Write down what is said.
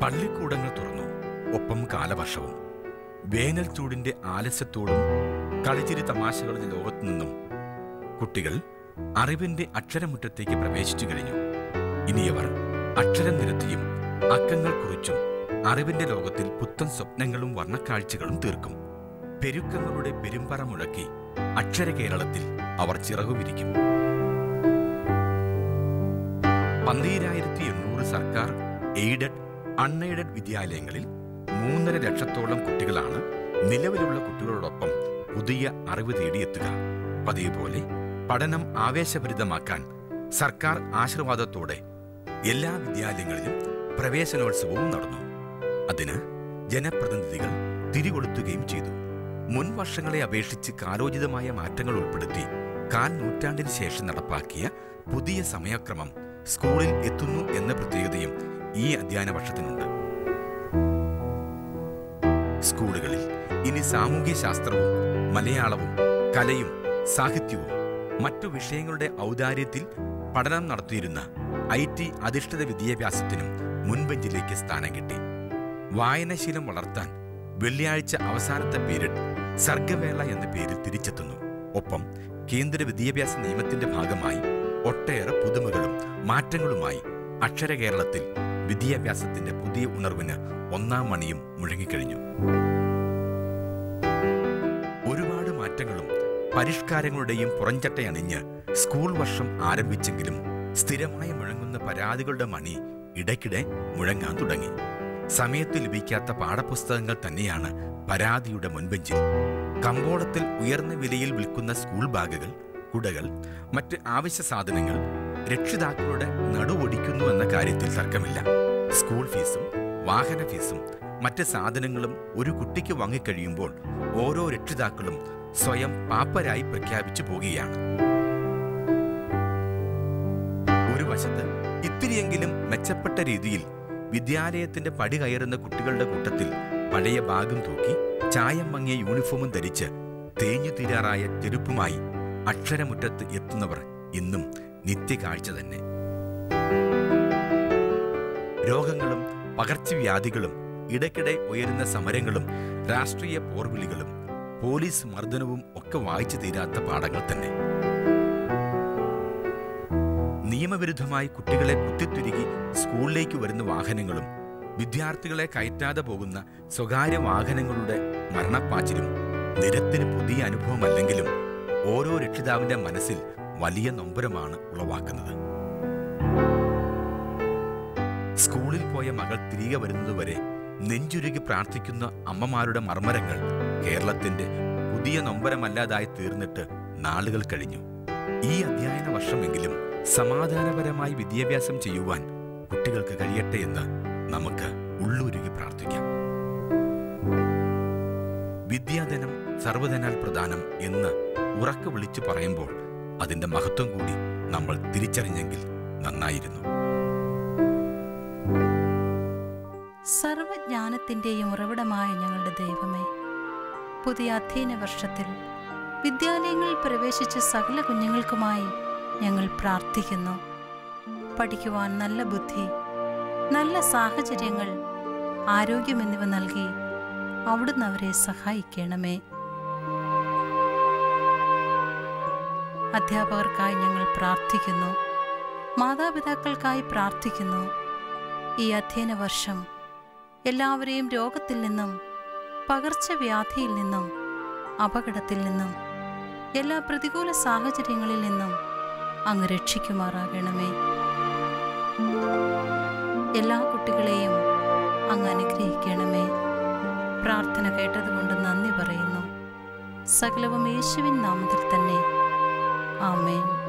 പള്ളിക്കൂടങ്ങൾ തുറന്നു ഒപ്പം കാലവർഷവും വേനൽ ചൂടിന്റെ ആലസ്യത്തോടും കളിച്ചിരി തമാശകളുടെ ലോകത്തു നിന്നും കുട്ടികൾ അറിവിന്റെ അക്ഷരമുറ്റത്തേക്ക് പ്രവേശിച്ചു കഴിഞ്ഞു ഇനിയവർ അക്ഷരം നിരത്തിയും അക്കങ്ങൾ കുറിച്ചും അറിവിന്റെ ലോകത്തിൽ പുത്തൻ സ്വപ്നങ്ങളും വർണ്ണക്കാഴ്ചകളും തീർക്കും പെരുക്കങ്ങളുടെ പെരുമ്പറ മുഴക്കി അക്ഷര കേരളത്തിൽ അവർ ചിറകുവിരിക്കും പന്തീരായിരത്തി എണ്ണൂറ് സർക്കാർ എയ്ഡഡ് അൺഎയ്ഡഡ് വിദ്യാലയങ്ങളിൽ മൂന്നര ലക്ഷത്തോളം കുട്ടികളാണ് നിലവിലുള്ള കുട്ടികളോടൊപ്പം പുതിയ അറിവ് തേടിയെത്തുക പതിവ് പോലെ പഠനം ആവേശഭരിതമാക്കാൻ സർക്കാർ ആശീർവാദത്തോടെ എല്ലാ വിദ്യാലയങ്ങളിലും പ്രവേശനോത്സവവും നടന്നു അതിന് ജനപ്രതിനിധികൾ തിരികൊളുത്തുകയും ചെയ്തു മുൻ വർഷങ്ങളെ അപേക്ഷിച്ച് കാലോചിതമായ മാറ്റങ്ങൾ ഉൾപ്പെടുത്തി കാൽ നൂറ്റാണ്ടിന് ശേഷം നടപ്പാക്കിയ പുതിയ സമയക്രമം സ്കൂളിൽ എത്തുന്നു എന്ന പ്രത്യേകതയും ഈ അധ്യയന വർഷത്തിനുണ്ട് സ്കൂളുകളിൽ ഇനി സാമൂഹ്യ ശാസ്ത്രവും മലയാളവും കലയും സാഹിത്യവും മറ്റു വിഷയങ്ങളുടെ ഔദാര്യത്തിൽ പഠനം നടത്തിയിരുന്ന ഐ ടി അധിഷ്ഠിത വിദ്യാഭ്യാസത്തിനും മുൻബെഞ്ചിലേക്ക് സ്ഥാനം കിട്ടി വായനശീലം വളർത്താൻ വെള്ളിയാഴ്ച അവസാനത്തെ പീരീഡ് സർഗവേള എന്ന പേരിൽ തിരിച്ചെത്തുന്നു ഒപ്പം കേന്ദ്ര വിദ്യാഭ്യാസ നിയമത്തിന്റെ ഭാഗമായി ഒട്ടേറെ പുതുമകളും മാറ്റങ്ങളുമായി അക്ഷര കേരളത്തിൽ വിദ്യാഭ്യാസത്തിന്റെ പുതിയ ഉണർവിന് ഒന്നാം മണിയും മുഴങ്ങിക്കഴിഞ്ഞു ഒരുപാട് മാറ്റങ്ങളും പരിഷ്കാരങ്ങളുടെയും പുറഞ്ചട്ടയണിഞ്ഞ് സ്കൂൾ വർഷം ആരംഭിച്ചെങ്കിലും സ്ഥിരമായി മുഴങ്ങുന്ന പരാതികളുടെ മണി ഇടയ്ക്കിടെ മുഴങ്ങാൻ തുടങ്ങി സമയത്ത് ലഭിക്കാത്ത പാഠപുസ്തകങ്ങൾ തന്നെയാണ് പരാതിയുടെ മുൻപെഞ്ചിൽ കമ്പോളത്തിൽ ഉയർന്ന വിലയിൽ വിൽക്കുന്ന സ്കൂൾ ബാഗുകൾ കുടകൾ മറ്റ് ആവശ്യ സാധനങ്ങൾ രക്ഷിതാക്കളുടെ നടുവൊടിക്കുന്നു എന്ന കാര്യത്തിൽ തർക്കമില്ല സ്കൂൾ ഫീസും വാഹന ഫീസും മറ്റ് സാധനങ്ങളും ഒരു കുട്ടിക്ക് വാങ്ങിക്കഴിയുമ്പോൾ ഓരോ രക്ഷിതാക്കളും സ്വയം പാപ്പരായി പ്രഖ്യാപിച്ചു പോകുകയാണ് ഒരു വശത്ത് ഇത്തിരിയെങ്കിലും മെച്ചപ്പെട്ട രീതിയിൽ വിദ്യാലയത്തിന്റെ പടി കയറുന്ന കുട്ടികളുടെ കൂട്ടത്തിൽ പഴയ ബാഗും തൂക്കി ചായം മങ്ങിയ യൂണിഫോമും ധരിച്ച് തേഞ്ഞു തീരാറായ ചെരുപ്പുമായി അക്ഷരമുറ്റത്ത് എത്തുന്നവർ ഇന്നും നിത്യകാഴ്ച തന്നെ രോഗങ്ങളും പകർച്ചവ്യാധികളും ഇടയ്ക്കിടെ ഉയരുന്ന സമരങ്ങളും രാഷ്ട്രീയ പോർവിളികളും പോലീസ് മർദ്ദനവും ഒക്കെ വായിച്ചു തീരാത്ത പാഠങ്ങൾ തന്നെ നിയമവിരുദ്ധമായി കുട്ടികളെ കുത്തിത്തുരുകി സ്കൂളിലേക്ക് വരുന്ന വാഹനങ്ങളും വിദ്യാർത്ഥികളെ കയറ്റാതെ പോകുന്ന സ്വകാര്യ വാഹനങ്ങളുടെ മരണപ്പാച്ചിലും നിരത്തിന് പുതിയ അനുഭവമല്ലെങ്കിലും ഓരോ രക്ഷിതാവിന്റെ മനസ്സിൽ വലിയ നൊമ്പരമാണ് ഉളവാക്കുന്നത് സ്കൂളിൽ പോയ മകൾ തിരികെ വരുന്നതുവരെ നെഞ്ചുരുകി പ്രാർത്ഥിക്കുന്ന അമ്മമാരുടെ മർമ്മരങ്ങൾ കേരളത്തിന്റെ പുതിയ നൊമ്പരമല്ലാതായി തീർന്നിട്ട് നാളുകൾ കഴിഞ്ഞു ഈ അധ്യയന വർഷമെങ്കിലും സമാധാനപരമായി വിദ്യാഭ്യാസം ചെയ്യുവാൻ കുട്ടികൾക്ക് കഴിയട്ടെ എന്ന് നമുക്ക് ഉള്ളൂരുകി പ്രാർത്ഥിക്കാം വിദ്യാധനം സർവധനാൽ പ്രധാനം എന്ന് ഉറക്കെ വിളിച്ചു പറയുമ്പോൾ അതിന്റെ മഹത്വം കൂടി നമ്മൾ തിരിച്ചറിഞ്ഞെങ്കിൽ നന്നായിരുന്നു സർവജ്ഞാനത്തിൻ്റെയും ഉറവിടമായ ഞങ്ങളുടെ ദൈവമേ പുതിയ അധ്യയന വർഷത്തിൽ വിദ്യാലയങ്ങളിൽ പ്രവേശിച്ച സകല കുഞ്ഞുങ്ങൾക്കുമായി ഞങ്ങൾ പ്രാർത്ഥിക്കുന്നു പഠിക്കുവാൻ നല്ല ബുദ്ധി നല്ല സാഹചര്യങ്ങൾ ആരോഗ്യം എന്നിവ നൽകി അവിടുന്ന് അവരെ സഹായിക്കണമേ അധ്യാപകർക്കായി ഞങ്ങൾ പ്രാർത്ഥിക്കുന്നു മാതാപിതാക്കൾക്കായി പ്രാർത്ഥിക്കുന്നു ഈ അധ്യയന വർഷം എല്ലാവരെയും രോഗത്തിൽ നിന്നും പകർച്ചവ്യാധിയിൽ നിന്നും അപകടത്തിൽ നിന്നും എല്ലാ പ്രതികൂല സാഹചര്യങ്ങളിൽ നിന്നും അങ്ങ് രക്ഷിക്കുമാറാകണമേ എല്ലാ കുട്ടികളെയും അങ്ങ് അനുഗ്രഹിക്കണമേ പ്രാർത്ഥന കേട്ടതുകൊണ്ട് നന്ദി പറയുന്നു സകലവും യേശുവിൻ നാമത്തിൽ തന്നെ ആമേൻ